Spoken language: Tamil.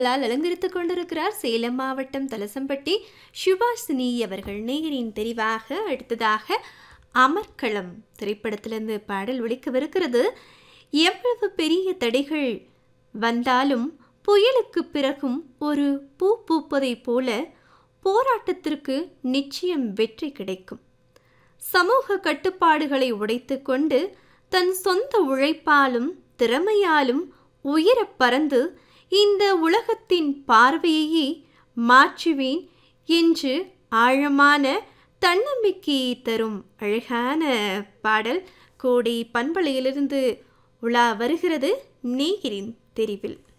லால் அலங்கரித்துக் கொண்டிருக்கிறார் சேலம் மாவட்டம் தலசம்பட்டி சுபாஷினி அவர்கள் நேயரின் தெரிவாக அடுத்ததாக அமர்க்களம் திரைப்படத்திலிருந்து பாடல் ஒலிக்கவிருக்கிறது எவ்வளவு பெரிய தடைகள் வந்தாலும் புயலுக்கு பிறகும் ஒரு பூ பூப்பதைப் போல போராட்டத்திற்கு நிச்சயம் வெற்றி கிடைக்கும் சமூக கட்டுப்பாடுகளை உடைத்துக்கொண்டு தன் சொந்த உழைப்பாலும் திறமையாலும் உயரப் பறந்து இந்த உலகத்தின் பார்வையையே மாற்றுவேன் என்று ஆழமான தன்னம்பிக்கையை தரும் அழகான பாடல் கோடி பண்பலையிலிருந்து உலா வருகிறது நேகிரின் தெரிவில்